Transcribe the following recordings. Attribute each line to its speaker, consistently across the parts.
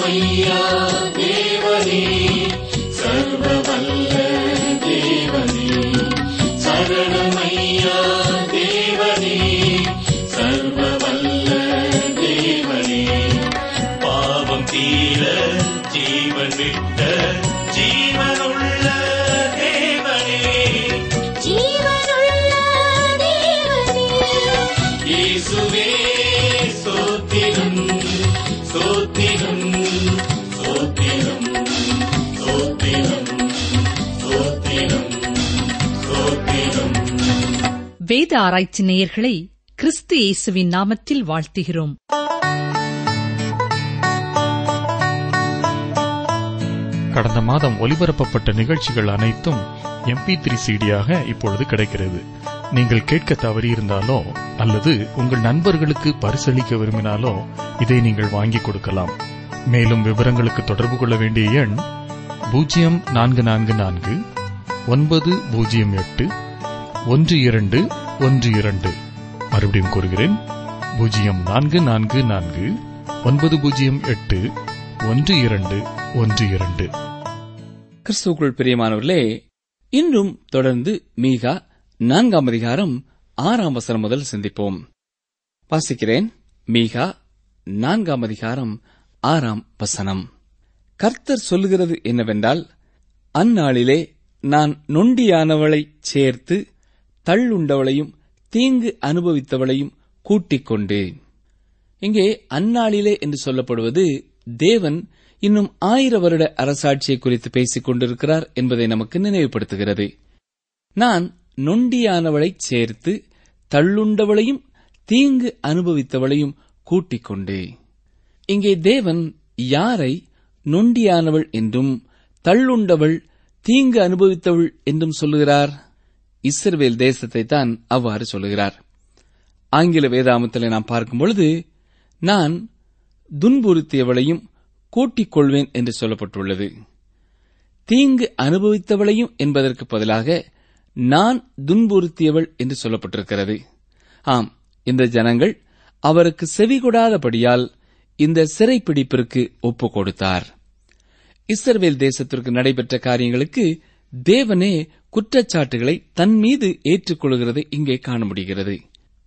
Speaker 1: சரணமையா தேவனே சர்வ வல்ல தேவனே சரணமையா தேவனே சர்வ வல்ல தேவனே பாவம் தீர ஜீவன் விட்ட ஜீவனுள்ள தேவனே
Speaker 2: ஜீவனுள்ள தேவனே
Speaker 1: இயேசுவே சோத்திரம் சோத்திரம் சோத்திரம் சோத்திரம் சோத்திரம் சோத்திரம்
Speaker 3: வேத ஆராய்ச்சி நேயர்களை கிறிஸ்து இயேசுவின் நாமத்தில் வாழ்த்துகிறோம்
Speaker 4: கடந்த மாதம் ஒலிபரப்பப்பட்ட நிகழ்ச்சிகள் அனைத்தும் எம்பி த்ரீ சிடியாக இப்பொழுது கிடைக்கிறது நீங்கள் கேட்க தவறியிருந்தாலோ அல்லது உங்கள் நண்பர்களுக்கு பரிசளிக்க விரும்பினாலோ இதை நீங்கள் வாங்கிக் கொடுக்கலாம் மேலும் விவரங்களுக்கு தொடர்பு கொள்ள வேண்டிய எண் பூஜ்ஜியம் நான்கு நான்கு நான்கு ஒன்பது பூஜ்ஜியம் எட்டு ஒன்று இரண்டு ஒன்று இரண்டு மறுபடியும் கூறுகிறேன் பூஜ்ஜியம் நான்கு நான்கு நான்கு ஒன்பது பூஜ்ஜியம் எட்டு ஒன்று இரண்டு ஒன்று இரண்டு
Speaker 5: கிறிஸ்துவுக்குள் பிரியமானவர்களே இன்றும் தொடர்ந்து மீகா நான்காம் அதிகாரம் ஆறாம் வசனம் முதல் சிந்திப்போம் வாசிக்கிறேன் மீகா நான்காம் அதிகாரம் ஆறாம் வசனம் கர்த்தர் சொல்லுகிறது என்னவென்றால் அந்நாளிலே நான் நொண்டியானவளைச் சேர்த்து தள்ளுண்டவளையும் தீங்கு அனுபவித்தவளையும் கூட்டிக் கொண்டு இங்கே அந்நாளிலே என்று சொல்லப்படுவது தேவன் இன்னும் ஆயிர வருட அரசாட்சியை குறித்து பேசிக் கொண்டிருக்கிறார் என்பதை நமக்கு நினைவுபடுத்துகிறது நான் நொண்டியானவளைச் சேர்த்து தள்ளுண்டவளையும் தீங்கு அனுபவித்தவளையும் கூட்டிக் கொண்டு இங்கே தேவன் யாரை நொண்டியானவள் என்றும் தள்ளுண்டவள் தீங்கு அனுபவித்தவள் என்றும் சொல்லுகிறார் இஸ்ரவேல் தேசத்தை தான் அவ்வாறு சொல்லுகிறார் ஆங்கில வேதாமத்தில் நாம் பார்க்கும் பொழுது நான் துன்புறுத்தியவளையும் கூட்டிக் கொள்வேன் என்று சொல்லப்பட்டுள்ளது தீங்கு அனுபவித்தவளையும் என்பதற்கு பதிலாக நான் துன்புறுத்தியவள் என்று சொல்லப்பட்டிருக்கிறது ஆம் இந்த ஜனங்கள் அவருக்கு செவிகொடாதபடியால் இந்த சிறைப்பிடிப்பிற்கு ஒப்புக் கொடுத்தார் இஸ்ரவேல் தேசத்திற்கு நடைபெற்ற காரியங்களுக்கு தேவனே குற்றச்சாட்டுகளை தன் மீது ஏற்றுக்கொள்கிறதை இங்கே காண முடிகிறது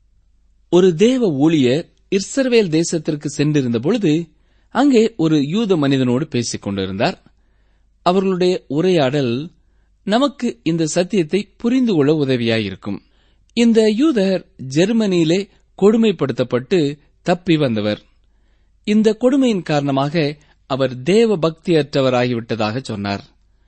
Speaker 5: ஒரு தேவ ஊழியர் இஸ்ரவேல் தேசத்திற்கு சென்றிருந்த பொழுது அங்கே ஒரு யூத மனிதனோடு பேசிக் கொண்டிருந்தார் அவர்களுடைய உரையாடல் நமக்கு இந்த சத்தியத்தை புரிந்து கொள்ள உதவியாயிருக்கும் இந்த யூதர் ஜெர்மனியிலே கொடுமைப்படுத்தப்பட்டு தப்பி வந்தவர் இந்த கொடுமையின் காரணமாக அவர் தேவ பக்தியற்றவராகிவிட்டதாக சொன்னார்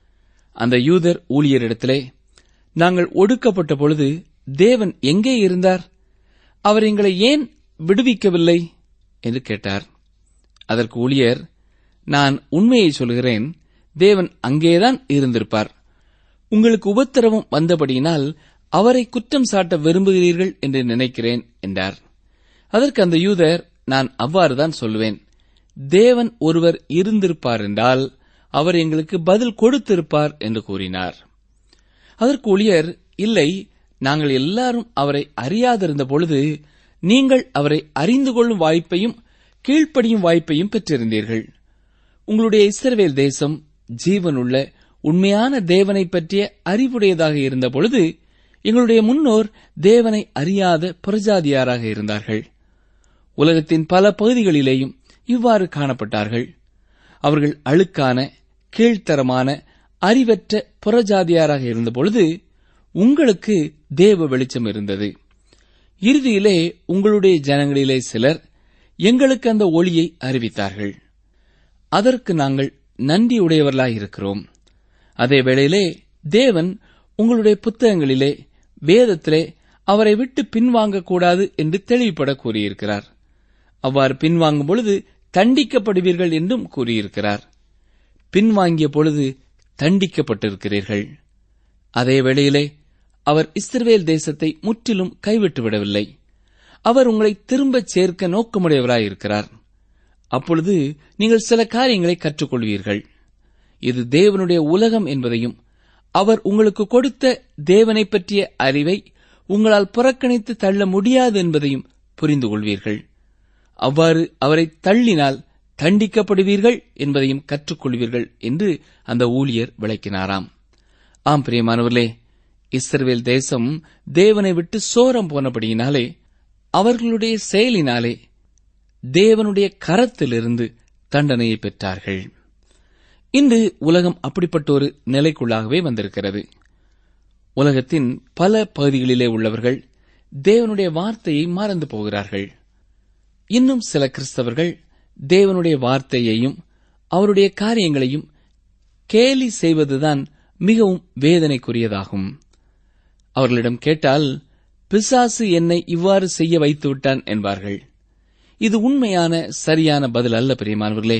Speaker 5: அந்த யூதர் ஊழியரிடத்திலே நாங்கள் ஒடுக்கப்பட்ட பொழுது தேவன் எங்கே இருந்தார் அவர் எங்களை ஏன் விடுவிக்கவில்லை என்று கேட்டார் அதற்கு ஊழியர் நான் உண்மையை சொல்கிறேன் தேவன் அங்கேதான் இருந்திருப்பார் உங்களுக்கு உபத்திரவம் வந்தபடியினால் அவரை குற்றம் சாட்ட விரும்புகிறீர்கள் என்று நினைக்கிறேன் என்றார் அதற்கு அந்த யூதர் நான் அவ்வாறுதான் சொல்லுவேன் தேவன் ஒருவர் இருந்திருப்பார் என்றால் அவர் எங்களுக்கு பதில் கொடுத்திருப்பார் என்று கூறினார் அதற்கு ஊழியர் இல்லை நாங்கள் எல்லாரும் அவரை அறியாதிருந்த பொழுது நீங்கள் அவரை அறிந்து கொள்ளும் வாய்ப்பையும் கீழ்ப்படியும் வாய்ப்பையும் பெற்றிருந்தீர்கள் உங்களுடைய இஸ்ரவேல் தேசம் ஜீவனுள்ள உண்மையான தேவனை பற்றிய அறிவுடையதாக இருந்த பொழுது எங்களுடைய முன்னோர் தேவனை அறியாத புறஜாதியாராக இருந்தார்கள் உலகத்தின் பல பகுதிகளிலேயும் இவ்வாறு காணப்பட்டார்கள் அவர்கள் அழுக்கான கீழ்த்தரமான அறிவற்ற புறஜாதியாராக இருந்தபொழுது உங்களுக்கு தேவ வெளிச்சம் இருந்தது இறுதியிலே உங்களுடைய ஜனங்களிலே சிலர் எங்களுக்கு அந்த ஒளியை அறிவித்தார்கள் அதற்கு நாங்கள் நன்றியுடையவர்களாயிருக்கிறோம் அதே வேளையிலே தேவன் உங்களுடைய புத்தகங்களிலே வேதத்திலே அவரை விட்டு பின்வாங்கக்கூடாது என்று தெளிவுபட கூறியிருக்கிறார் அவ்வாறு பின்வாங்கும் பொழுது தண்டிக்கப்படுவீர்கள் என்றும் கூறியிருக்கிறார் பின்வாங்கிய பொழுது தண்டிக்கப்பட்டிருக்கிறீர்கள் அதே வேளையிலே அவர் இஸ்ரவேல் தேசத்தை முற்றிலும் கைவிட்டு விடவில்லை அவர் உங்களை திரும்பச் சேர்க்க நோக்கமுடையவராயிருக்கிறார் அப்பொழுது நீங்கள் சில காரியங்களை கற்றுக்கொள்வீர்கள் இது தேவனுடைய உலகம் என்பதையும் அவர் உங்களுக்கு கொடுத்த தேவனை பற்றிய அறிவை உங்களால் புறக்கணித்து தள்ள முடியாது என்பதையும் புரிந்து கொள்வீர்கள் அவ்வாறு அவரை தள்ளினால் தண்டிக்கப்படுவீர்கள் என்பதையும் கற்றுக்கொள்வீர்கள் என்று அந்த ஊழியர் விளக்கினாராம் ஆம் பிரியமானவர்களே இஸ்ரவேல் தேசம் தேவனை விட்டு சோரம் போனபடியினாலே அவர்களுடைய செயலினாலே தேவனுடைய கரத்திலிருந்து தண்டனையை பெற்றார்கள் இன்று உலகம் அப்படிப்பட்ட ஒரு நிலைக்குள்ளாகவே வந்திருக்கிறது உலகத்தின் பல பகுதிகளிலே உள்ளவர்கள் தேவனுடைய வார்த்தையை மறந்து போகிறார்கள் இன்னும் சில கிறிஸ்தவர்கள் தேவனுடைய வார்த்தையையும் அவருடைய காரியங்களையும் கேலி செய்வதுதான் மிகவும் வேதனைக்குரியதாகும் அவர்களிடம் கேட்டால் பிசாசு என்னை இவ்வாறு செய்ய வைத்து விட்டான் என்பார்கள் இது உண்மையான சரியான பதில் அல்ல பிரியமானவர்களே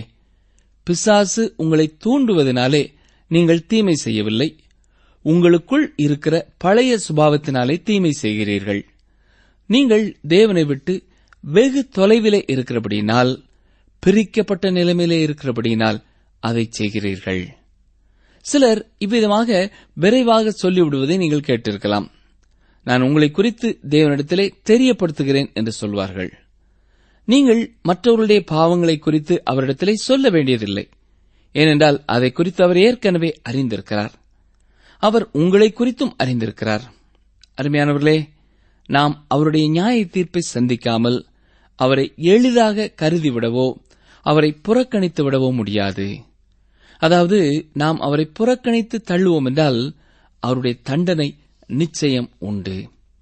Speaker 5: பிசாசு உங்களை தூண்டுவதனாலே நீங்கள் தீமை செய்யவில்லை உங்களுக்குள் இருக்கிற பழைய சுபாவத்தினாலே தீமை செய்கிறீர்கள் நீங்கள் தேவனை விட்டு வெகு தொலைவிலே இருக்கிறபடியினால் பிரிக்கப்பட்ட நிலைமையிலே இருக்கிறபடியினால் அதை செய்கிறீர்கள் சிலர் இவ்விதமாக விரைவாக சொல்லிவிடுவதை நீங்கள் கேட்டிருக்கலாம் நான் உங்களை குறித்து தேவனிடத்திலே தெரியப்படுத்துகிறேன் என்று சொல்வார்கள் நீங்கள் மற்றவர்களுடைய பாவங்களை குறித்து அவரிடத்திலே சொல்ல வேண்டியதில்லை ஏனென்றால் அதை குறித்து அவர் ஏற்கனவே அறிந்திருக்கிறார் அவர் உங்களை குறித்தும் அறிந்திருக்கிறார் அருமையானவர்களே நாம் அவருடைய நியாய தீர்ப்பை சந்திக்காமல் அவரை எளிதாக கருதிவிடவோ அவரை புறக்கணித்து விடவோ முடியாது அதாவது நாம் அவரை புறக்கணித்து தள்ளுவோம் என்றால் அவருடைய தண்டனை நிச்சயம் உண்டு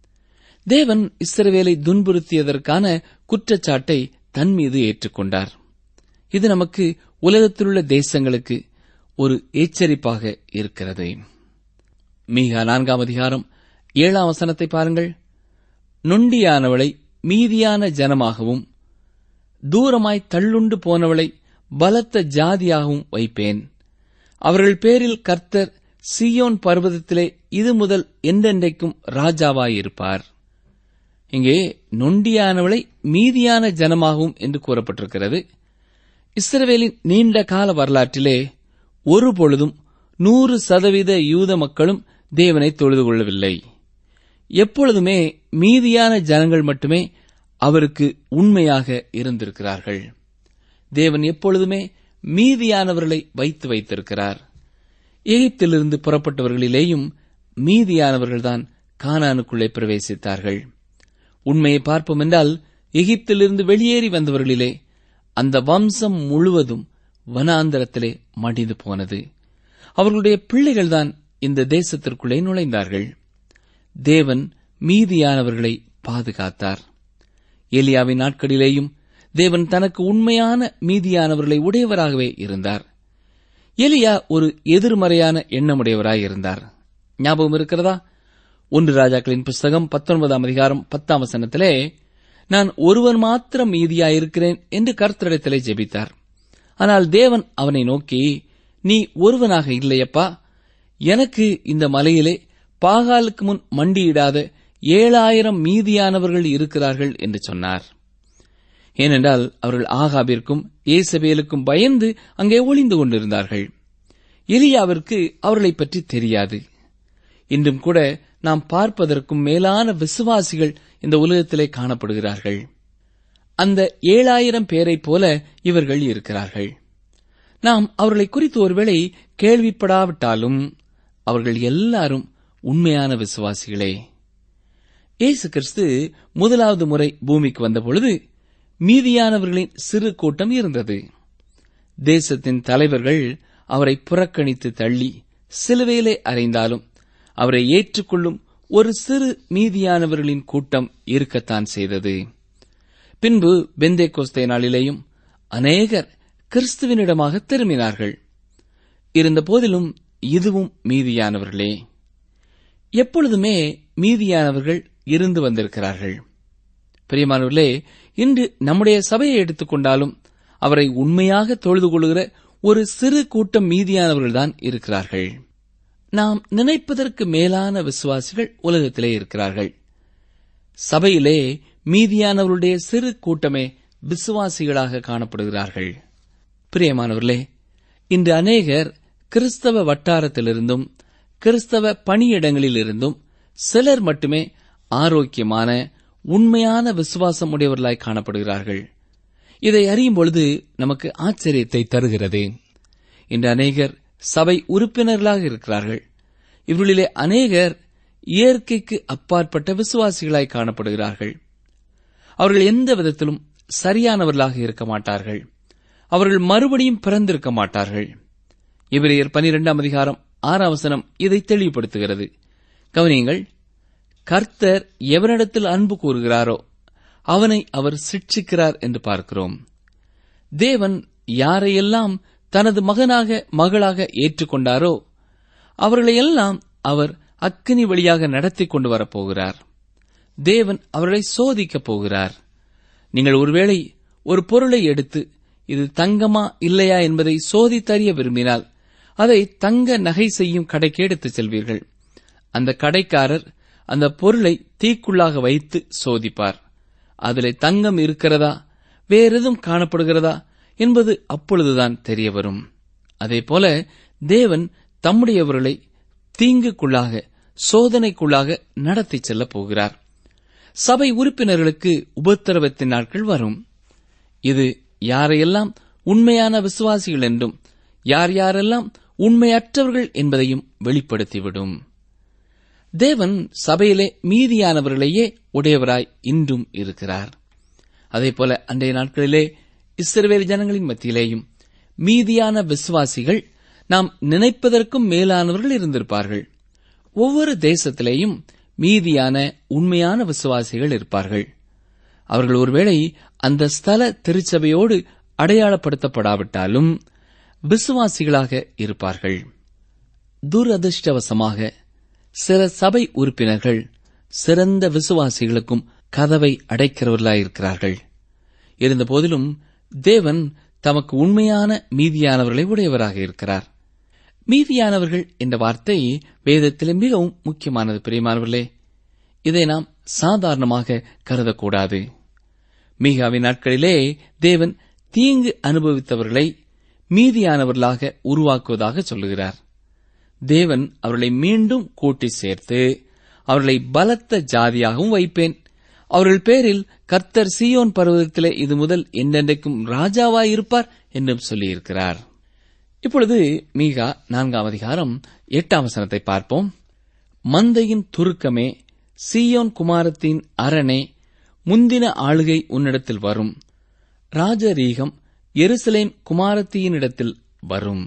Speaker 5: தேவன் இஸ்ரவேலை துன்புறுத்தியதற்கான குற்றச்சாட்டை தன் மீது ஏற்றுக்கொண்டார் இது நமக்கு உலகத்திலுள்ள தேசங்களுக்கு ஒரு எச்சரிப்பாக இருக்கிறது மீகா நான்காம் அதிகாரம் ஏழாம் வசனத்தை பாருங்கள் நொண்டியானவளை மீதியான ஜனமாகவும் தூரமாய் தள்ளுண்டு போனவளை பலத்த ஜாதியாகவும் வைப்பேன் அவர்கள் பேரில் கர்த்தர் சியோன் பர்வதத்திலே இது முதல் என்றென்றைக்கும் ராஜாவாயிருப்பார் இங்கே நொண்டியானவளை மீதியான ஜனமாகவும் என்று கூறப்பட்டிருக்கிறது இஸ்ரவேலின் நீண்ட கால வரலாற்றிலே ஒருபொழுதும் நூறு சதவீத யூத மக்களும் தேவனை தொழுது கொள்ளவில்லை எப்பொழுதுமே மீதியான ஜனங்கள் மட்டுமே அவருக்கு உண்மையாக இருந்திருக்கிறார்கள் தேவன் எப்பொழுதுமே மீதியானவர்களை வைத்து வைத்திருக்கிறார் எகிப்திலிருந்து புறப்பட்டவர்களிலேயும் மீதியானவர்கள்தான் கானானுக்குள்ளே பிரவேசித்தார்கள் உண்மையை பார்ப்போம் என்றால் எகிப்திலிருந்து வெளியேறி வந்தவர்களிலே அந்த வம்சம் முழுவதும் வனாந்தரத்திலே மடிந்து போனது அவர்களுடைய பிள்ளைகள்தான் இந்த தேசத்திற்குள்ளே நுழைந்தார்கள் தேவன் மீதியானவர்களை பாதுகாத்தார் எலியாவின் நாட்களிலேயும் தேவன் தனக்கு உண்மையான மீதியானவர்களை உடையவராகவே இருந்தார் எலியா ஒரு எதிர்மறையான எண்ணமுடையவராய் இருந்தார் ஞாபகம் இருக்கிறதா ஒன்று ராஜாக்களின் புஸ்தகம் பத்தொன்பதாம் அதிகாரம் பத்தாம் வசனத்திலே நான் ஒருவன் மாத்திரம் மீதியாயிருக்கிறேன் என்று கர்த்தரிடத்திலே ஜெபித்தார் ஆனால் தேவன் அவனை நோக்கி நீ ஒருவனாக இல்லையப்பா எனக்கு இந்த மலையிலே பாகாலுக்கு முன் மண்டியிடாத ஏழாயிரம் மீதியானவர்கள் இருக்கிறார்கள் என்று சொன்னார் ஏனென்றால் அவர்கள் ஆகாபிற்கும் ஏசபேலுக்கும் பயந்து அங்கே ஒளிந்து கொண்டிருந்தார்கள் எலியாவிற்கு அவர்களைப் பற்றி தெரியாது இன்றும் கூட நாம் பார்ப்பதற்கும் மேலான விசுவாசிகள் இந்த உலகத்திலே காணப்படுகிறார்கள் அந்த ஏழாயிரம் பேரைப் போல இவர்கள் இருக்கிறார்கள் நாம் அவர்களை குறித்து ஒருவேளை கேள்விப்படாவிட்டாலும் அவர்கள் எல்லாரும் உண்மையான விசுவாசிகளே இயேசு கிறிஸ்து முதலாவது முறை பூமிக்கு வந்தபொழுது மீதியானவர்களின் சிறு கூட்டம் இருந்தது தேசத்தின் தலைவர்கள் அவரை புறக்கணித்து தள்ளி சிலுவையிலே அறைந்தாலும் அவரை ஏற்றுக்கொள்ளும் ஒரு சிறு மீதியானவர்களின் கூட்டம் இருக்கத்தான் செய்தது பின்பு பெந்தே கோஸ்தே நாளிலேயும் அநேகர் கிறிஸ்துவனிடமாக திரும்பினார்கள் இருந்த போதிலும் இதுவும் மீதியானவர்களே எப்பொழுதுமே மீதியானவர்கள் இருந்து வந்திருக்கிறார்கள் பிரியமானவர்களே இன்று நம்முடைய சபையை எடுத்துக்கொண்டாலும் அவரை உண்மையாக தொழுது கொள்கிற ஒரு சிறு கூட்டம் மீதியானவர்கள்தான் இருக்கிறார்கள் நாம் நினைப்பதற்கு மேலான விசுவாசிகள் உலகத்திலே இருக்கிறார்கள் சபையிலே மீதியானவர்களுடைய சிறு கூட்டமே விசுவாசிகளாக காணப்படுகிறார்கள் பிரியமானவர்களே இன்று அநேகர் கிறிஸ்தவ வட்டாரத்திலிருந்தும் கிறிஸ்தவ பணியிடங்களிலிருந்தும் சிலர் மட்டுமே ஆரோக்கியமான உண்மையான விசுவாசம் உடையவர்களாய் காணப்படுகிறார்கள் இதை அறியும் பொழுது நமக்கு ஆச்சரியத்தை தருகிறது இன்று அநேகர் சபை உறுப்பினர்களாக இருக்கிறார்கள் இவர்களிலே அநேகர் இயற்கைக்கு அப்பாற்பட்ட விசுவாசிகளாய் காணப்படுகிறார்கள் அவர்கள் எந்த விதத்திலும் சரியானவர்களாக இருக்க மாட்டார்கள் அவர்கள் மறுபடியும் பிறந்திருக்க மாட்டார்கள் இவரையர் பனிரெண்டாம் அதிகாரம் ஆறாம் வசனம் இதை தெளிவுபடுத்துகிறது கவனியங்கள் கர்த்தர் எவனிடத்தில் அன்பு கூறுகிறாரோ அவனை அவர் சிட்சிக்கிறார் என்று பார்க்கிறோம் தேவன் யாரையெல்லாம் தனது மகனாக மகளாக ஏற்றுக்கொண்டாரோ அவர்களையெல்லாம் அவர் அக்கினி வழியாக நடத்தி கொண்டு வரப்போகிறார் தேவன் அவர்களை சோதிக்கப் போகிறார் நீங்கள் ஒருவேளை ஒரு பொருளை எடுத்து இது தங்கமா இல்லையா என்பதை சோதித்தறிய விரும்பினால் அதை தங்க நகை செய்யும் கடைக்கு எடுத்துச் செல்வீர்கள் அந்த கடைக்காரர் அந்த பொருளை தீக்குள்ளாக வைத்து சோதிப்பார் அதிலே தங்கம் இருக்கிறதா வேறெதும் காணப்படுகிறதா என்பது அப்பொழுதுதான் தெரிய வரும் அதேபோல தேவன் தம்முடையவர்களை தீங்குக்குள்ளாக சோதனைக்குள்ளாக நடத்திச் செல்லப் போகிறார் சபை உறுப்பினர்களுக்கு உபத்திரவத்தின் நாட்கள் வரும் இது யாரையெல்லாம் உண்மையான விசுவாசிகள் என்றும் யார் யாரெல்லாம் உண்மையற்றவர்கள் என்பதையும் வெளிப்படுத்திவிடும் தேவன் சபையிலே மீதியானவர்களையே உடையவராய் இன்றும் இருக்கிறார் அதேபோல அன்றைய நாட்களிலே இஸ்ரவேல் ஜனங்களின் மத்தியிலேயும் மீதியான விசுவாசிகள் நாம் நினைப்பதற்கும் மேலானவர்கள் இருந்திருப்பார்கள் ஒவ்வொரு தேசத்திலேயும் மீதியான உண்மையான விசுவாசிகள் இருப்பார்கள் அவர்கள் ஒருவேளை அந்த ஸ்தல திருச்சபையோடு அடையாளப்படுத்தப்படாவிட்டாலும் விசுவாசிகளாக இருப்பார்கள் துரதிருஷ்டவசமாக சில சபை உறுப்பினர்கள் சிறந்த விசுவாசிகளுக்கும் கதவை அடைக்கிறவர்களாயிருக்கிறார்கள் இருந்தபோதிலும் தேவன் தமக்கு உண்மையான மீதியானவர்களை உடையவராக இருக்கிறார் மீதியானவர்கள் என்ற வார்த்தை வேதத்திலே மிகவும் முக்கியமானது பிரியமானவர்களே இதை நாம் சாதாரணமாக கருதக்கூடாது மீகாவின் நாட்களிலே தேவன் தீங்கு அனுபவித்தவர்களை மீதியானவர்களாக உருவாக்குவதாக சொல்லுகிறார் தேவன் அவர்களை மீண்டும் கூட்டி சேர்த்து அவர்களை பலத்த ஜாதியாகவும் வைப்பேன் அவர்கள் பேரில் கர்த்தர் சீயோன் பர்வதத்திலே இது முதல் என்றென்றைக்கும் ராஜாவாயிருப்பார் என்றும் சொல்லியிருக்கிறார் இப்பொழுது மீகா நான்காம் அதிகாரம் எட்டாம் வசனத்தை பார்ப்போம் மந்தையின் துருக்கமே சீயோன் குமாரத்தின் அரணே முந்தின ஆளுகை உன்னிடத்தில் வரும் ராஜரீகம் எருசலேம் குமாரத்தியினிடத்தில் வரும்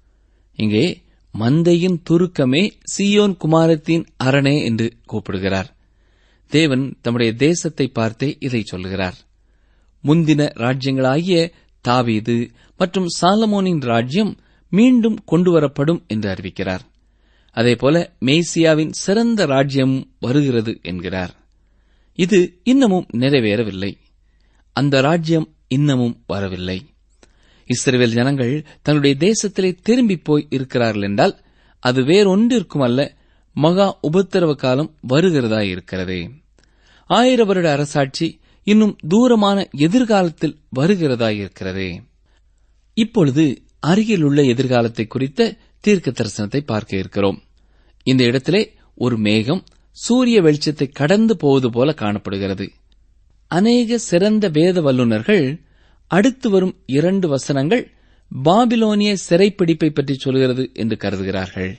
Speaker 5: இங்கே மந்தையின் துருக்கமே சீயோன் குமாரத்தின் அரணே என்று கூப்பிடுகிறார் தேவன் தம்முடைய தேசத்தை பார்த்தே இதை சொல்கிறார் முந்தின ராஜ்யங்களாகிய தாவீது மற்றும் சாலமோனின் ராஜ்யம் மீண்டும் கொண்டுவரப்படும் என்று அறிவிக்கிறார் அதேபோல மேசியாவின் சிறந்த ராஜ்யம் வருகிறது என்கிறார் இது இன்னமும் நிறைவேறவில்லை அந்த ராஜ்யம் இன்னமும் வரவில்லை இஸ்ரேல் ஜனங்கள் தங்களுடைய தேசத்திலே திரும்பி போய் இருக்கிறார்கள் என்றால் அது வேறொன்றிற்கும் அல்ல மகா உபத்திரவ காலம் வருகிறதா இருக்கிறது ஆயிர வருட அரசாட்சி இன்னும் தூரமான எதிர்காலத்தில் வருகிறதா இருக்கிறது இப்பொழுது அருகிலுள்ள எதிர்காலத்தை குறித்த தீர்க்க தரிசனத்தை பார்க்க இருக்கிறோம் இந்த இடத்திலே ஒரு மேகம் சூரிய வெளிச்சத்தை கடந்து போவது போல காணப்படுகிறது அநேக சிறந்த வேத வல்லுநர்கள் அடுத்து வரும் இரண்டு வசனங்கள் பாபிலோனிய சிறைப்பிடிப்பை பற்றி சொல்கிறது என்று கருதுகிறார்கள்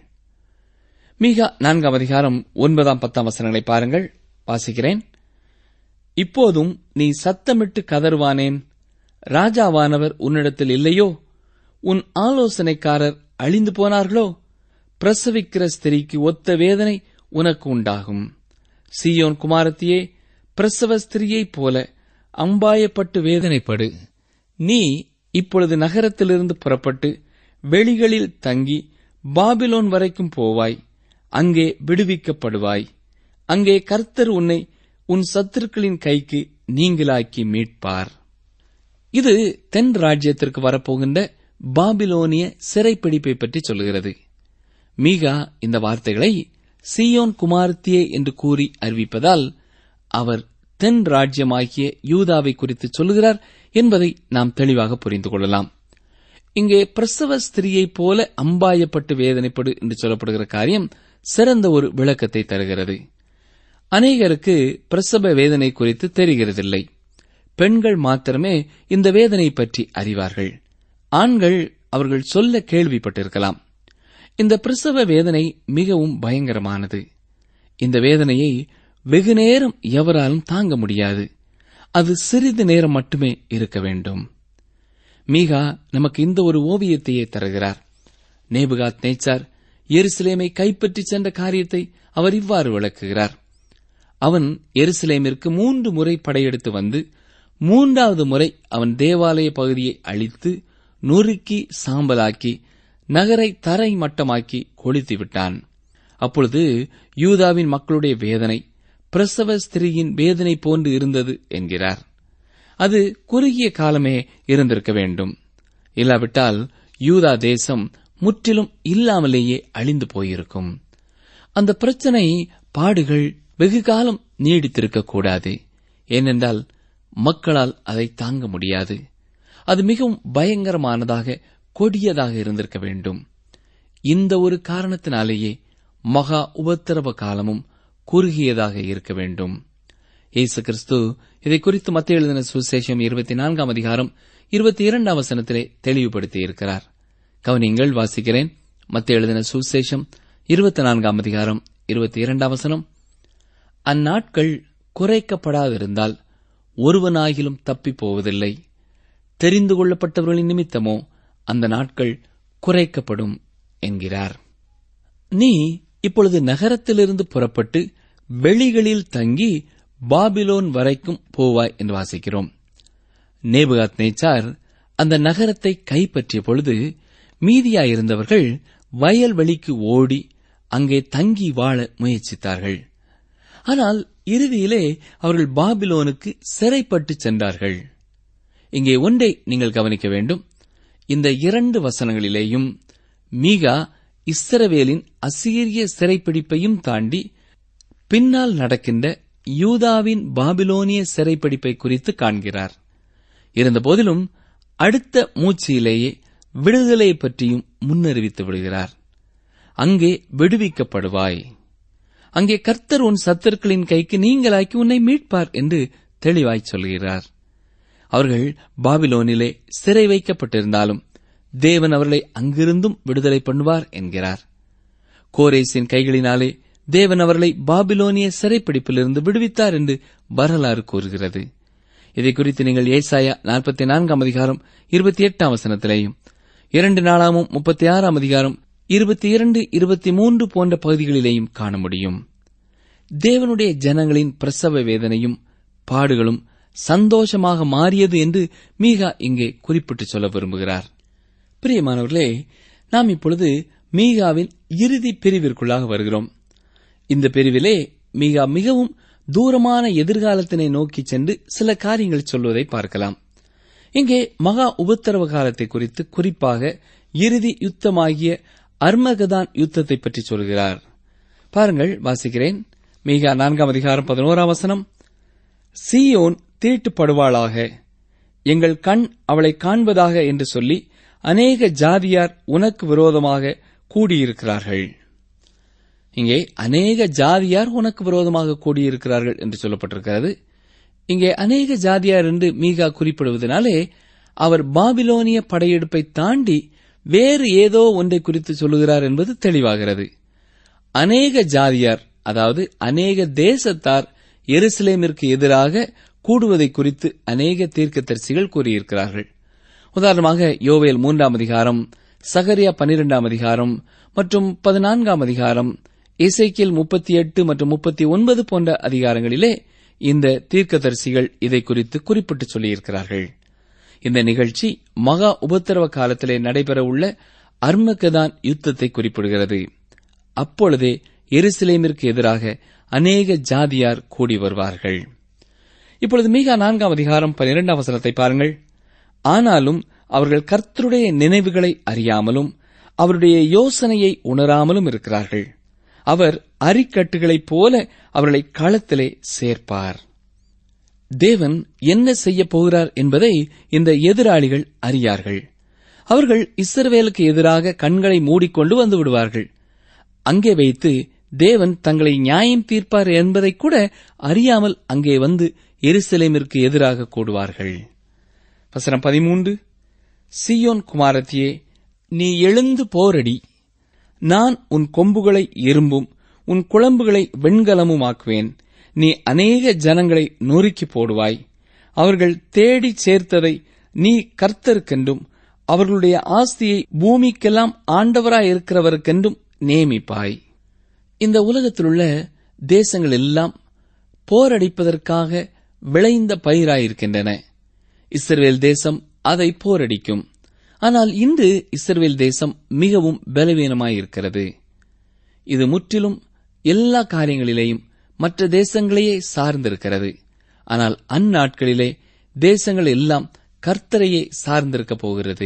Speaker 5: மிக நான்காம் அதிகாரம் ஒன்பதாம் பத்தாம் வசனங்களை பாருங்கள் வாசிக்கிறேன் இப்போதும் நீ சத்தமிட்டு கதறுவானேன் ராஜாவானவர் உன்னிடத்தில் இல்லையோ உன் ஆலோசனைக்காரர் அழிந்து போனார்களோ பிரசவிக்கிற ஸ்திரீக்கு ஒத்த வேதனை உனக்கு உண்டாகும் சீயோன் குமாரத்தியே பிரசவ ஸ்திரீயைப் போல அம்பாயப்பட்டு வேதனைப்படு நீ இப்பொழுது நகரத்திலிருந்து புறப்பட்டு வெளிகளில் தங்கி பாபிலோன் வரைக்கும் போவாய் அங்கே விடுவிக்கப்படுவாய் அங்கே கர்த்தர் உன்னை உன் சத்துருக்களின் கைக்கு நீங்களாக்கி மீட்பார் இது தென் ராஜ்யத்திற்கு வரப்போகின்ற பாபிலோனிய சிறைப்பிடிப்பை பற்றி சொல்கிறது மீகா இந்த வார்த்தைகளை சியோன் குமாரத்தியே என்று கூறி அறிவிப்பதால் அவர் தென் ராஜ்யமாகிய யூதாவை குறித்து சொல்லுகிறார் என்பதை நாம் தெளிவாக புரிந்து கொள்ளலாம் இங்கே பிரசவ ஸ்திரீயைப் போல அம்பாயப்பட்டு வேதனைப்படு என்று சொல்லப்படுகிற காரியம் சிறந்த ஒரு விளக்கத்தை தருகிறது அநேகருக்கு பிரசவ வேதனை குறித்து தெரிகிறதில்லை பெண்கள் மாத்திரமே இந்த வேதனை பற்றி அறிவார்கள் ஆண்கள் அவர்கள் சொல்ல கேள்விப்பட்டிருக்கலாம் இந்த பிரசவ வேதனை மிகவும் பயங்கரமானது இந்த வேதனையை வெகு நேரம் எவராலும் தாங்க முடியாது அது சிறிது நேரம் மட்டுமே இருக்க வேண்டும் மீகா நமக்கு இந்த ஒரு ஓவியத்தையே தருகிறார் நேபுகாத் நேச்சார் எருசலேமை கைப்பற்றிச் சென்ற காரியத்தை அவர் இவ்வாறு விளக்குகிறார் அவன் எருசலேமிற்கு மூன்று முறை படையெடுத்து வந்து மூன்றாவது முறை அவன் தேவாலய பகுதியை அழித்து நொறுக்கி சாம்பலாக்கி நகரை தரை மட்டமாக்கி கொளுத்தி விட்டான் அப்பொழுது யூதாவின் மக்களுடைய வேதனை பிரசவ ஸ்திரீயின் வேதனை போன்று இருந்தது என்கிறார் அது குறுகிய காலமே இருந்திருக்க வேண்டும் இல்லாவிட்டால் யூதா தேசம் முற்றிலும் இல்லாமலேயே அழிந்து போயிருக்கும் அந்த பிரச்சனை பாடுகள் வெகு காலம் நீடித்திருக்க கூடாது ஏனென்றால் மக்களால் அதை தாங்க முடியாது அது மிகவும் பயங்கரமானதாக கொடியதாக இருந்திருக்க வேண்டும் இந்த ஒரு காரணத்தினாலேயே மகா உபத்திரவ காலமும் குறுகியதாக இருக்க வேண்டும் இயேசு கிறிஸ்து இதை குறித்து மத்திய எழுதின சுசேஷம் இருபத்தி நான்காம் அதிகாரம் இருபத்தி இரண்டாம் வசனத்திலே தெளிவுபடுத்தி இருக்கிறார் கவனிங்கள் வாசிக்கிறேன் மத்திய எழுதின சுசேஷம் இருபத்தி நான்காம் அதிகாரம் இருபத்தி இரண்டாம் வசனம் அந்நாட்கள் குறைக்கப்படாதிருந்தால் ஒருவனாகிலும் தப்பிப் போவதில்லை தெரிந்து கொள்ளப்பட்டவர்களின் நிமித்தமோ அந்த நாட்கள் குறைக்கப்படும் என்கிறார் நீ இப்பொழுது நகரத்திலிருந்து புறப்பட்டு வெளிகளில் தங்கி பாபிலோன் வரைக்கும் போவாய் என்று வாசிக்கிறோம் நேபுகாத் நேச்சார் அந்த நகரத்தை கைப்பற்றிய பொழுது மீதியாயிருந்தவர்கள் வயல்வெளிக்கு ஓடி அங்கே தங்கி வாழ முயற்சித்தார்கள் ஆனால் இறுதியிலே அவர்கள் பாபிலோனுக்கு சிறைப்பட்டு சென்றார்கள் இங்கே ஒன்றை நீங்கள் கவனிக்க வேண்டும் இந்த இரண்டு வசனங்களிலேயும் மீகா இஸ்ரவேலின் அசீரிய சிறைப்பிடிப்பையும் தாண்டி பின்னால் நடக்கின்ற யூதாவின் பாபிலோனிய சிறைப்பிடிப்பை குறித்து காண்கிறார் இருந்தபோதிலும் அடுத்த மூச்சியிலேயே விடுதலை பற்றியும் முன்னறிவித்து விடுகிறார் அங்கே விடுவிக்கப்படுவாய் அங்கே கர்த்தர் உன் சத்துருக்களின் கைக்கு நீங்களாக்கி உன்னை மீட்பார் என்று தெளிவாய் சொல்கிறார் அவர்கள் பாபிலோனிலே சிறை வைக்கப்பட்டிருந்தாலும் தேவன் அவர்களை அங்கிருந்தும் விடுதலை பண்ணுவார் என்கிறார் கோரேசின் கைகளினாலே தேவன் அவர்களை பாபிலோனிய சிறைப்பிடிப்பிலிருந்து விடுவித்தார் என்று வரலாறு கூறுகிறது இதை குறித்து நீங்கள் ஏசாயா நாற்பத்தி நான்காம் அதிகாரம் இருபத்தி எட்டாம் வசனத்திலேயும் இரண்டு நாளாமும் முப்பத்தி ஆறாம் அதிகாரம் இருபத்தி இரண்டு இருபத்தி மூன்று போன்ற பகுதிகளிலேயும் காண முடியும் தேவனுடைய ஜனங்களின் பிரசவ வேதனையும் பாடுகளும் சந்தோஷமாக மாறியது என்று மீகா இங்கே குறிப்பிட்டு சொல்ல விரும்புகிறார் பிரியமானவர்களே நாம் இப்பொழுது மீகாவின் இறுதி பிரிவிற்குள்ளாக வருகிறோம் இந்த பிரிவிலே மீகா மிகவும் தூரமான எதிர்காலத்தினை நோக்கி சென்று சில காரியங்கள் சொல்வதை பார்க்கலாம் இங்கே மகா உபத்திரவ காலத்தை குறித்து குறிப்பாக இறுதி யுத்தமாகிய அர்மகதான் யுத்தத்தை பற்றி சொல்கிறார் பாருங்கள் வாசிக்கிறேன் மீகா நான்காம் அதிகாரம் பதினோராம் வசனம் சீயோன் தீட்டுப்படுவாளாக எங்கள் கண் அவளை காண்பதாக என்று சொல்லி அநேக ஜாதியார் உனக்கு விரோதமாக கூடியிருக்கிறார்கள் இங்கே அநேக ஜாதியார் உனக்கு விரோதமாக கூடியிருக்கிறார்கள் என்று சொல்லப்பட்டிருக்கிறது இங்கே அநேக ஜாதியார் என்று மீகா குறிப்பிடுவதனாலே அவர் பாபிலோனிய படையெடுப்பை தாண்டி வேறு ஏதோ ஒன்றை குறித்து சொல்லுகிறார் என்பது தெளிவாகிறது அநேக ஜாதியார் அதாவது அநேக தேசத்தார் எருசலேமிற்கு எதிராக கூடுவதை குறித்து அநேக தீர்க்கதரிசிகள் கூறியிருக்கிறார்கள் உதாரணமாக யோவேல் மூன்றாம் அதிகாரம் சகரியா பனிரெண்டாம் அதிகாரம் மற்றும் பதினான்காம் அதிகாரம் இசைக்கியல் முப்பத்தி எட்டு மற்றும் முப்பத்தி ஒன்பது போன்ற அதிகாரங்களிலே இந்த தீர்க்கதரிசிகள் இதை குறித்து குறிப்பிட்டு சொல்லியிருக்கிறார்கள் இந்த நிகழ்ச்சி மகா உபத்திரவ காலத்திலே நடைபெறவுள்ள அர்மகதான் யுத்தத்தை குறிப்பிடுகிறது அப்பொழுதே எருசலேமிற்கு எதிராக அநேக ஜாதியார் கூடி வருவார்கள் இப்பொழுது மீகா நான்காம் அதிகாரம் பனிரெண்டாம் வசனத்தை பாருங்கள் ஆனாலும் அவர்கள் கர்த்தருடைய நினைவுகளை அறியாமலும் அவருடைய யோசனையை உணராமலும் இருக்கிறார்கள் அவர் அரிக்கட்டுகளைப் போல அவர்களை களத்திலே சேர்ப்பார் தேவன் என்ன செய்யப் போகிறார் என்பதை இந்த எதிராளிகள் அறியார்கள் அவர்கள் இஸ்ரவேலுக்கு எதிராக கண்களை மூடிக்கொண்டு வந்து விடுவார்கள் அங்கே வைத்து தேவன் தங்களை நியாயம் தீர்ப்பார் என்பதை கூட அறியாமல் அங்கே வந்து எருசலேமிற்கு எதிராக கூடுவார்கள் வசனம் பதிமூன்று சியோன் குமாரத்தியே நீ எழுந்து போரடி நான் உன் கொம்புகளை இரும்பும் உன் குழம்புகளை வெண்கலமுமாக்குவேன் நீ அநேக ஜனங்களை நொறுக்கி போடுவாய் அவர்கள் தேடிச் சேர்த்ததை நீ கர்த்தருக்கென்றும் அவர்களுடைய ஆஸ்தியை பூமிக்கெல்லாம் ஆண்டவராயிருக்கிறவருக்கென்றும் நியமிப்பாய் இந்த உலகத்திலுள்ள தேசங்கள் எல்லாம் போரடிப்பதற்காக விளைந்த பயிராயிருக்கின்றன இஸ்ரவேல் தேசம் அதை போரடிக்கும் ஆனால் இன்று இஸ்ரவேல் தேசம் மிகவும் பலவீனமாயிருக்கிறது இது முற்றிலும் எல்லா காரியங்களிலேயும் மற்ற தேசங்களையே சார்ந்திருக்கிறது ஆனால் அந்நாட்களிலே தேசங்கள் எல்லாம் கர்த்தரையே சார்ந்திருக்கப் போகிறது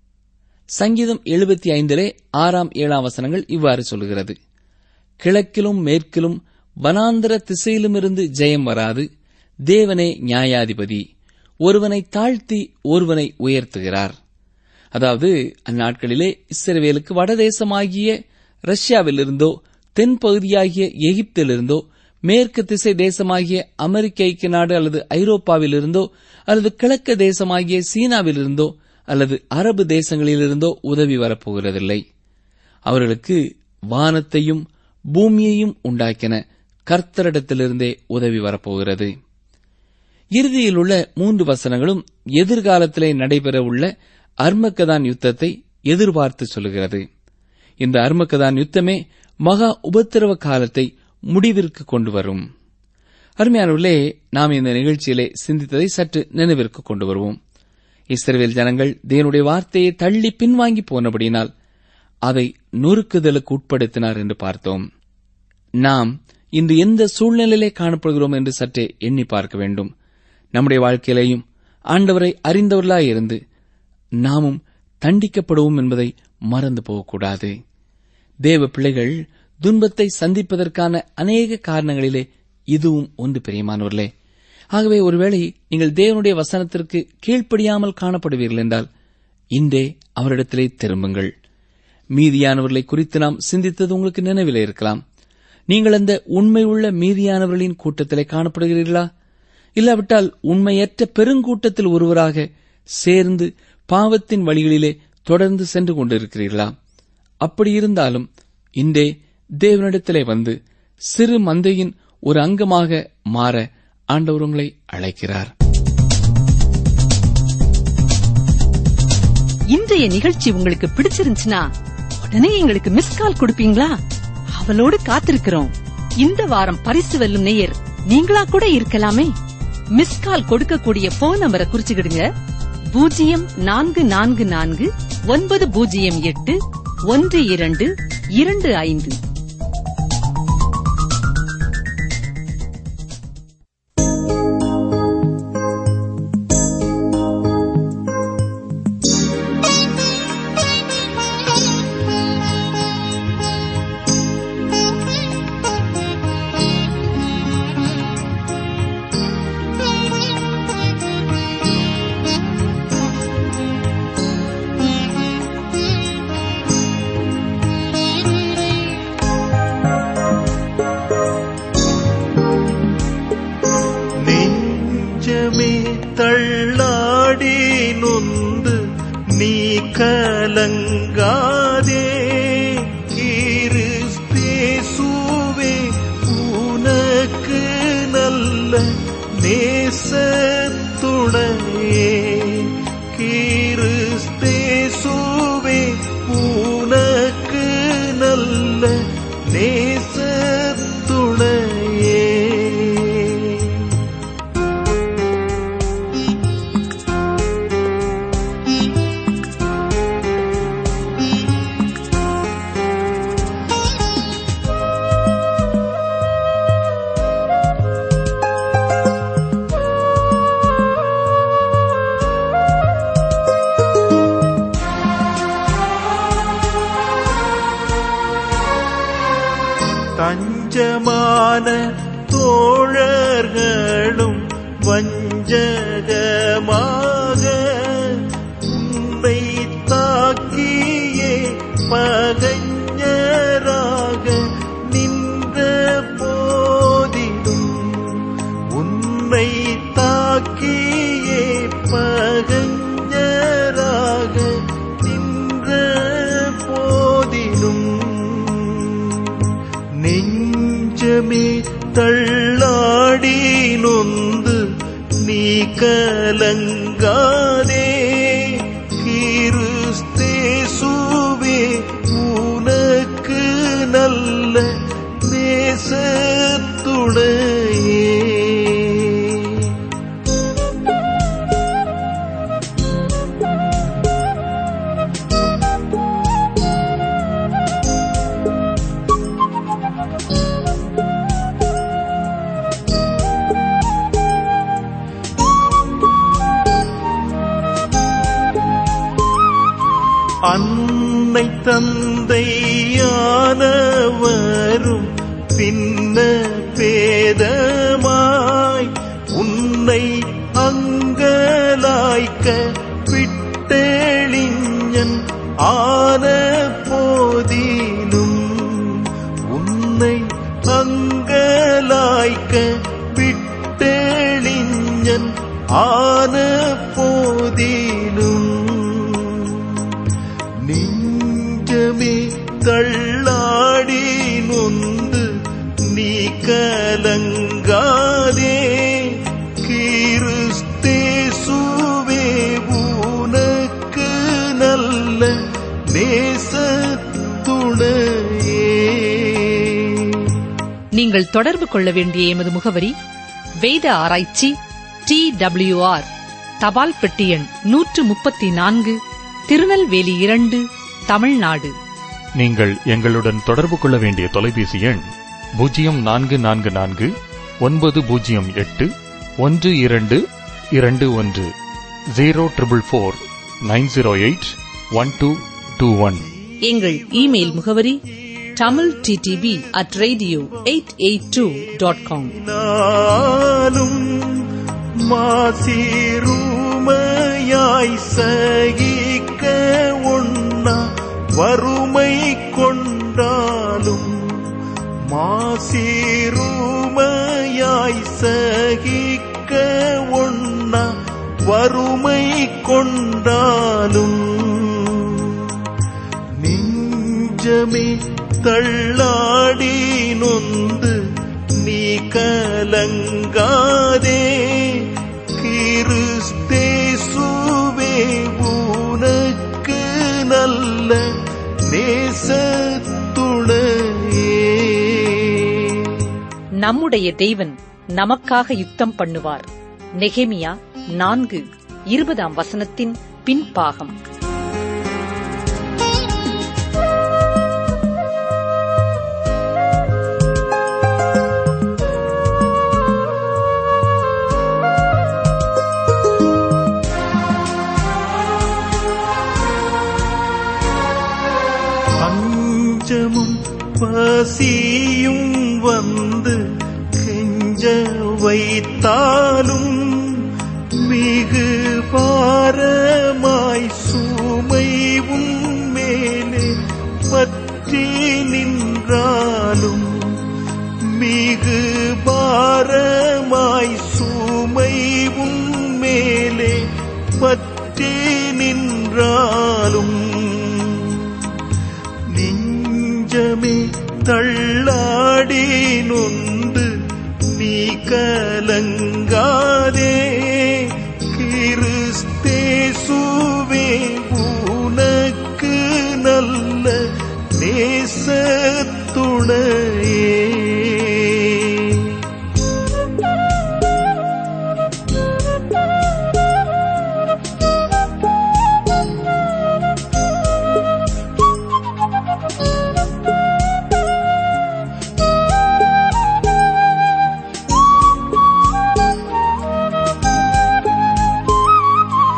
Speaker 5: சங்கீதம் எழுபத்தி ஐந்திலே ஆறாம் ஏழாம் வசனங்கள் இவ்வாறு சொல்கிறது கிழக்கிலும் மேற்கிலும் வனாந்தர திசையிலுமிருந்து ஜெயம் வராது தேவனே நியாயாதிபதி ஒருவனை தாழ்த்தி ஒருவனை உயர்த்துகிறார் அதாவது அந்நாட்களிலே இஸ்ரவேலுக்கு வடதேசமாகிய ரஷ்யாவிலிருந்தோ தென்பகுதியாகிய எகிப்திலிருந்தோ மேற்கு திசை தேசமாகிய அமெரிக்க ஐக்கிய நாடு அல்லது ஐரோப்பாவிலிருந்தோ அல்லது கிழக்கு தேசமாகிய சீனாவிலிருந்தோ அல்லது அரபு தேசங்களிலிருந்தோ உதவி வரப்போகிறதில்லை அவர்களுக்கு வானத்தையும் பூமியையும் உண்டாக்கின கர்த்தரிடத்திலிருந்தே உதவி வரப்போகிறது இறுதியில் உள்ள மூன்று வசனங்களும் எதிர்காலத்திலே நடைபெறவுள்ள அர்மக்கதான் யுத்தத்தை எதிர்பார்த்து சொல்லுகிறது இந்த அர்மக்கதான் யுத்தமே மகா உபத்திரவ காலத்தை முடிவிற்கு கொண்டு வரும் அருமையானவர்களே நாம் இந்த நிகழ்ச்சியிலே சிந்தித்ததை சற்று நினைவிற்கு கொண்டு வருவோம் இஸ்ரவேல் ஜனங்கள் தேவனுடைய வார்த்தையை தள்ளி பின்வாங்கி போனபடியினால் அதை நொறுக்குதலுக்கு உட்படுத்தினார் என்று பார்த்தோம் நாம் இன்று எந்த சூழ்நிலையிலே காணப்படுகிறோம் என்று சற்றே எண்ணி பார்க்க வேண்டும் நம்முடைய வாழ்க்கையிலேயும் ஆண்டவரை அறிந்தவர்களாயிருந்து நாமும் தண்டிக்கப்படுவோம் என்பதை மறந்து போகக்கூடாது தேவ பிள்ளைகள் துன்பத்தை சந்திப்பதற்கான அநேக காரணங்களிலே இதுவும் ஒன்று பிரியமானவர்களே ஆகவே ஒருவேளை நீங்கள் தேவனுடைய வசனத்திற்கு கீழ்ப்படியாமல் காணப்படுவீர்கள் என்றால் இன்றே அவரிடத்திலே திரும்புங்கள் மீதியானவர்களை குறித்து நாம் சிந்தித்தது உங்களுக்கு நினைவிலே இருக்கலாம் நீங்கள் அந்த உண்மையுள்ள மீதியானவர்களின் கூட்டத்திலே காணப்படுகிறீர்களா இல்லாவிட்டால் உண்மையற்ற பெருங்கூட்டத்தில் ஒருவராக சேர்ந்து பாவத்தின் வழிகளிலே தொடர்ந்து சென்று கொண்டிருக்கிறீர்களா அப்படி இருந்தாலும் இன்றே தேவனிடத்திலே வந்து சிறு மந்தையின் ஒரு அங்கமாக மாற ஆண்டவர் உங்களை அழைக்கிறார்
Speaker 3: இன்றைய நிகழ்ச்சி உங்களுக்கு பிடிச்சிருந்துச்சுன்னா உடனே எங்களுக்கு மிஸ் கால் கொடுப்பீங்களா அவளோடு காத்திருக்கிறோம் இந்த வாரம் பரிசு வெல்லும் நேயர் நீங்களா கூட இருக்கலாமே மிஸ் கால் கொடுக்கக்கூடிய போன் நம்பரை குறிச்சுக்கிடுங்க பூஜ்ஜியம் நான்கு நான்கு நான்கு ஒன்பது பூஜ்ஜியம் எட்டு ஒன்று இரண்டு இரண்டு ஐந்து
Speaker 1: நெஞ்சமே தள்ளாடி நொந்து நீ கலங்காதே கிறிஸ்தேசுவே உனக்கு நல்ல நேசத்துணையே கிறிஸ்தேசுவே உனக்கு நல்ல நேசத்துணையே தஞ்சமான தோழர்களும் வஞ்சகமாக உன்னை தாக்கியே பகைஞராக நின்ற போதிலும் உன்னை தள்ளாடி நொந்து நீ கலங்காதே கிறிஸ்தேசுவே உனக்கு நல்ல நேசத்துணையே அன்னை தந்தையானவரும் பின்ன பேதமாய் உன்னை அங்கலாய்க்க விட்டெளிஞன் ஆன போதிலும் உன்னை அங்கலாய்க்க விட்டெளிஞன் ஆன போதிலும் நெஞ்சமே தள்ளாடி நொந்து நீ கலங்காதே கிறிஸ்தேசுவே உனக்கு நல்ல நேசத்துணையே
Speaker 3: நீங்கள் தொடர்பு கொள்ள வேண்டிய எமது முகவரி வேத ஆராய்ச்சி டி ஆர் தபால் பெட்டி எண் நூற்று முப்பத்தி நான்கு திருநெல்வேலி இரண்டு தமிழ்நாடு
Speaker 4: நீங்கள் எங்களுடன் தொடர்பு கொள்ள வேண்டிய தொலைபேசி எண் பூஜ்ஜியம் நான்கு நான்கு நான்கு ஒன்பது பூஜ்ஜியம் எட்டு ஒன்று இரண்டு இரண்டு ஒன்று zero triple four nine zero eight one two two one
Speaker 3: எங்கள் இமெயில் முகவரி Tamil DTP at radio eight eight two dot com
Speaker 1: நாளும் மாசிருமையாய் சகிக்க ஒண்ணா வறுமை கொண்டாலும் மாசிருமையாய் சகிக்க ஒண்ணா வறுமை கொண்டாலும் நெஞ்சமே தள்ளாடி நொந்து நீ கலங்காதே கிறிஸ்தேசுவே உனக்கு நல்ல நேசத்துணையே
Speaker 3: நம்முடைய தேவன் நமக்காக யுத்தம் பண்ணுவார் நெகேமியா நான்கு இருபதாம் வசனத்தின் பின்பாகம்
Speaker 1: பஞ்சமும் பசியும் வந்து கெஞ்ச வைத்தாலும் மிகு பாரமாய் சுமைவும் மேலே பற்றி நின்றாலும் மிகு பாரமாய் சுமைவும் மேலே பற்றி நின்றாலும் நெஞ்சமே தள்ளாடி நொந்து நீ கலங்காதே கிறிஸ்தேசுவே உனக்கு நல்ல நேசத்துணையே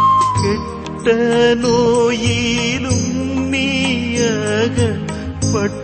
Speaker 1: கெட்ட நோயிலும் நீயக பட்ட